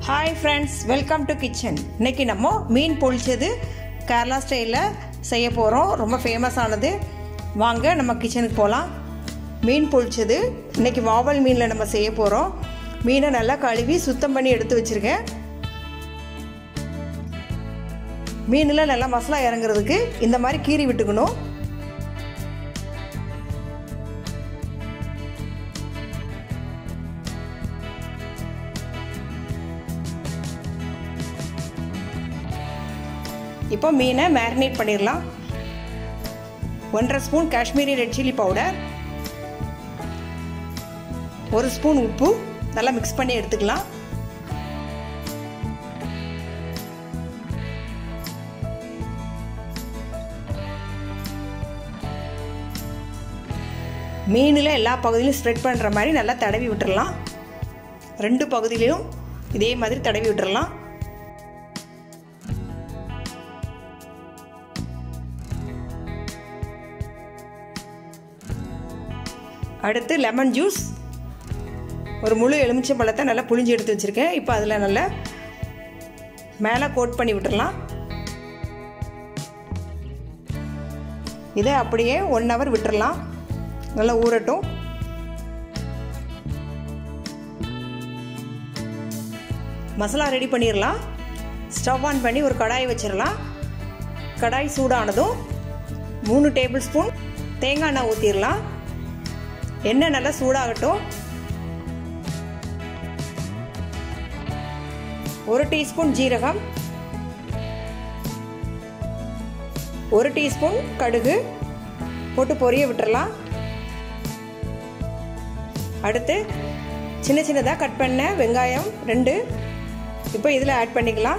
hi friends welcome to kitchen இன்னைக்கு நம்ம மீன் பொழிச்சது கேரளா ஸ்டைலில் செய்ய போகிறோம் ரொம்ப ஃபேமஸ் ஆனது வாங்க நம்ம கிச்சனுக்கு போகலாம் மீன் பொழிச்சது இன்னைக்கு வாவல் மீனில் நம்ம செய்ய போகிறோம் மீனை நல்லா கழுவி சுத்தம் பண்ணி எடுத்து வச்சுருக்கேன் மீனில் நல்லா மசாலா இறங்குறதுக்கு இந்த மாதிரி கீறி விட்டுக்கணும் இப்போ மீனை மேரினேட் பண்ணிடலாம் ஒன்றரை spoon Kashmiri red chilli powder ஒரு ஸ்பூன் உப்பு நல்லா மிக்ஸ் பண்ணி எடுத்துக்கலாம் மீனில் எல்லா பகுதியிலும் ஸ்ப்ரெட் பண்ணுற மாதிரி நல்லா தடவி விட்டுறலாம் ரெண்டு பகுதியிலையும் இதே மாதிரி தடவி விட்டுறலாம் அடுத்து லெமன் ஜூஸ் ஒரு முழு எலுமிச்சை பழத்தை நல்லா புளிஞ்சு எடுத்து வச்சுருக்கேன் இப்போ அதில் நல்லா மேலே கோட் பண்ணி விட்டுடலாம் இதை அப்படியே ஒன் ஹவர் விட்டுறலாம் நல்லா ஊறட்டும் மசாலா ரெடி பண்ணிடலாம் ஸ்டவ் ஆன் பண்ணி ஒரு கடாய் வச்சிடலாம் கடாய் சூடானதும் மூணு டேபிள் ஸ்பூன் தேங்காய் எண்ணெய் ஊற்றிடலாம் எண்ணெய் நல்லா சூடாகட்டும் ஒரு டீஸ்பூன் ஜீரகம் ஒரு டீஸ்பூன் கடுகு போட்டு பொரிய விட்டுறலாம் அடுத்து சின்ன சின்னதாக கட் பண்ண வெங்காயம் ரெண்டு இப்போ இதில் ஆட் பண்ணிக்கலாம்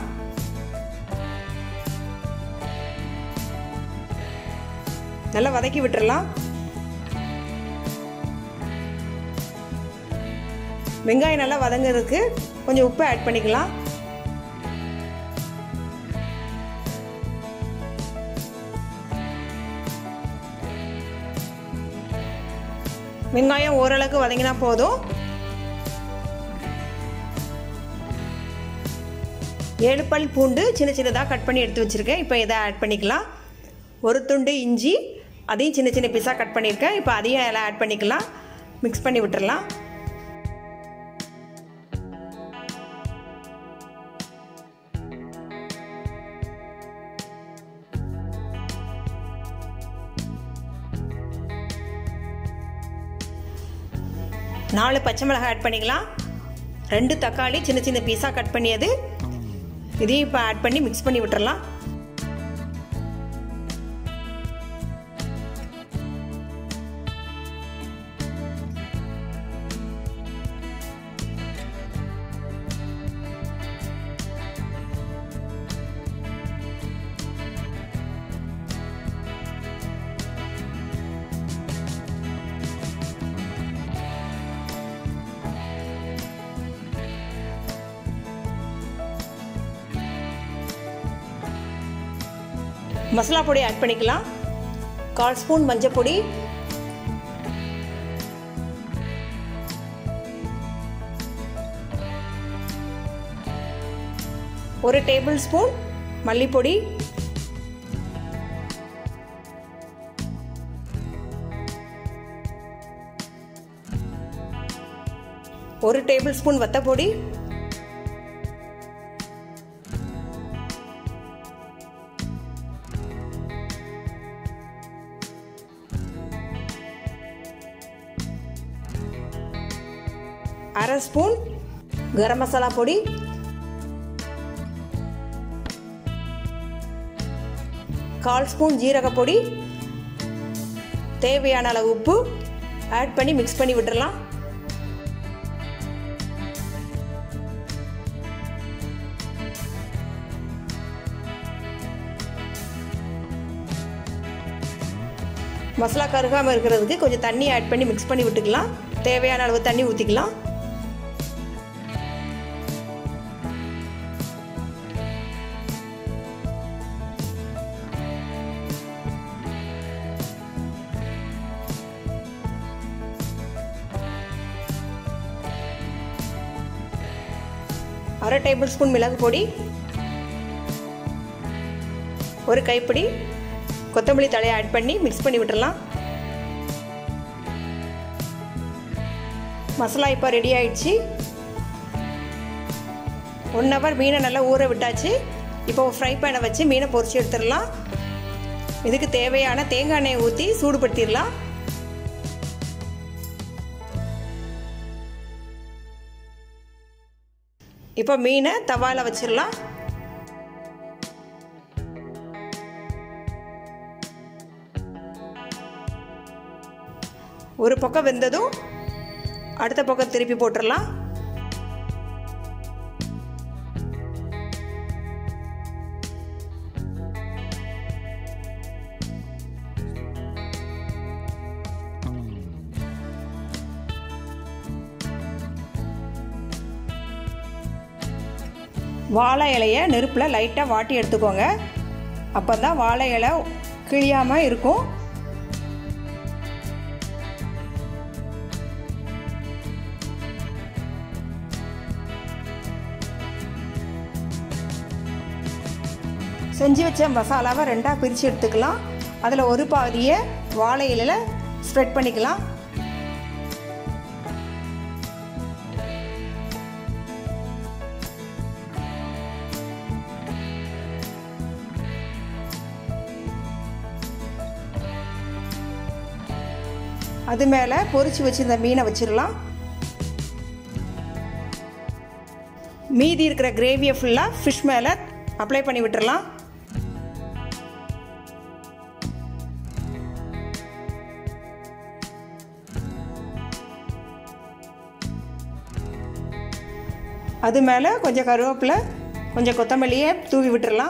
நல்லா வதக்கி விட்டுறலாம் வெங்காயம் நல்லா வதங்குறதுக்கு கொஞ்சம் உப்பு ஆட் பண்ணிக்கலாம் வெங்காயம் ஓரளவுக்கு வதங்கினா போதும் ஏழு பல் பூண்டு சின்ன சின்னதாக கட் பண்ணி எடுத்து வச்சுருக்கேன் இப்போ இதை ஆட் பண்ணிக்கலாம் ஒரு துண்டு இஞ்சி அதையும் சின்ன சின்ன பீஸாக கட் பண்ணியிருக்கேன் இப்போ அதையும் எல்லாம் ஆட் பண்ணிக்கலாம் மிக்ஸ் பண்ணி விட்டுறலாம் நாலு பச்சை மிளகாய் ஆட் பண்ணிக்கலாம் ரெண்டு தக்காளி சின்ன சின்ன பீஸாக கட் பண்ணியது இதையும் இப்போ ஆட் பண்ணி மிக்ஸ் பண்ணி விட்டுறலாம் மசாலா பொடி ஆட் பண்ணிக்கலாம் கால் ஸ்பூன் மஞ்சள் பொடி ஒரு டேபிள் ஸ்பூன் மல்லிப்பொடி ஒரு டேபிள் ஸ்பூன் வத்தப்பொடி அரை ஸ்பூன் கரம் மசாலா பொடி கால் ஸ்பூன் ஜீரக பொடி தேவையான அளவு உப்பு ஆட் பண்ணி மிக்ஸ் பண்ணி விட்டுறலாம் மசாலா கருகாமல் இருக்கிறதுக்கு கொஞ்சம் தண்ணி ஆட் பண்ணி மிக்ஸ் பண்ணி விட்டுக்கலாம் தேவையான அளவு தண்ணி ஊற்றிக்கலாம் அரை டேபிள் ஸ்பூன் மிளகு பொடி ஒரு கைப்பிடி கொத்தமல்லி தழையை ஆட் பண்ணி மிக்ஸ் பண்ணி விட்டுடலாம் மசாலா இப்போ ரெடி ஆயிடுச்சு ஒன் ஹவர் மீனை நல்லா ஊற விட்டாச்சு இப்போ ஃப்ரை பேனை வச்சு மீனை பொரிச்சு எடுத்துடலாம் இதுக்கு தேவையான தேங்காய் எண்ணெயை ஊற்றி சூடுபடுத்திடலாம் இப்போ மீனை தவாவில் வச்சிடலாம் ஒரு பக்கம் வெந்ததும் அடுத்த பக்கம் திருப்பி போட்டுடலாம் வாழை இலையை நெருப்பில் லைட்டாக வாட்டி எடுத்துக்கோங்க அப்போ தான் வாழை இலை கிழியாமல் இருக்கும் செஞ்சு வச்ச மசாலாவை ரெண்டாக பிரித்து எடுத்துக்கலாம் அதில் ஒரு பாதியை வாழை இலையில் ஸ்ப்ரெட் பண்ணிக்கலாம் அது மேலே பொரிச்சு வச்சிருந்த மீனை வச்சிடலாம் மீதி இருக்கிற கிரேவியை ஃபுல்லாக ஃபிஷ் மேலே அப்ளை பண்ணி விட்டுறலாம் அது மேலே கொஞ்சம் கருவேப்பிலை கொஞ்சம் கொத்தமல்லியை தூவி விட்டுறலாம்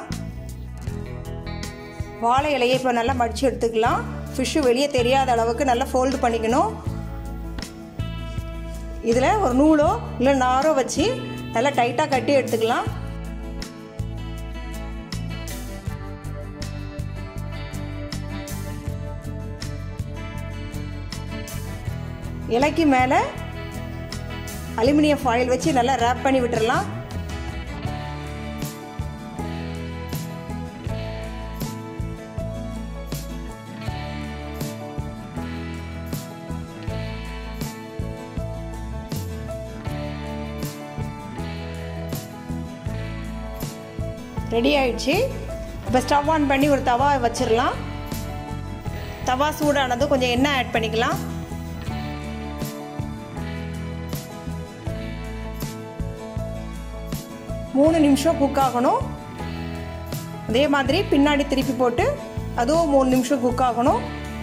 வாழை இலையை இப்போ நல்லா மடித்து எடுத்துக்கலாம் ஃபிஷ்ஷு வெளியே தெரியாத அளவுக்கு நல்லா ஃபோல்டு பண்ணிக்கணும் இதில் ஒரு நூலோ இல்லை நாரோ வச்சு நல்லா டைட்டாக கட்டி எடுத்துக்கலாம் இலைக்கு மேலே அலுமினியம் ஃபாயில் வச்சு நல்லா ரேப் பண்ணி விட்டுறலாம் ரெடி ஆயிடுச்சு இப்போ ஸ்டவ் ஆன் பண்ணி ஒரு தவா வச்சிடலாம் தவா சூடானதும் கொஞ்சம் எண்ணெய் ஆட் பண்ணிக்கலாம் மூணு நிமிஷம் குக் ஆகணும் அதே மாதிரி பின்னாடி திருப்பி போட்டு அதுவும் மூணு நிமிஷம் குக் ஆகணும்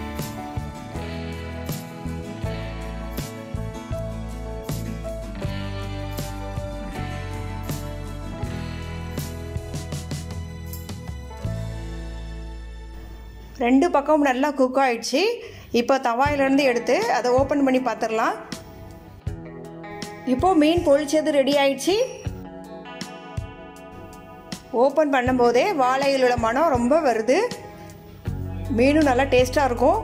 ரெண்டு பக்கமும் நல்லா குக் ஆயிடுச்சு இப்போ தவாயிலேருந்து எடுத்து அதை ஓப்பன் பண்ணி பார்த்துடலாம் இப்போது மீன் பொழிச்சது ரெடி ஆயிடுச்சு ஓப்பன் பண்ணும்போதே வாழையிலோட மனம் ரொம்ப வருது மீனும் நல்லா டேஸ்ட்டாக இருக்கும்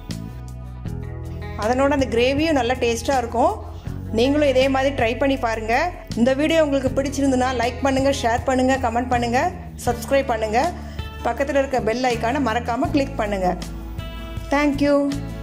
அதனோட அந்த கிரேவியும் நல்லா டேஸ்ட்டாக இருக்கும் நீங்களும் இதே மாதிரி ட்ரை பண்ணி பாருங்கள் இந்த வீடியோ உங்களுக்கு பிடிச்சிருந்துன்னா லைக் பண்ணுங்கள் ஷேர் பண்ணுங்கள் கமெண்ட் பண்ணுங்கள் சப்ஸ்கிரைப் பண்ணுங்கள் பக்கத்தில் இருக்க பெல் ஐக்கானை மறக்காமல் கிளிக் பண்ணுங்கள் தேங்க்யூ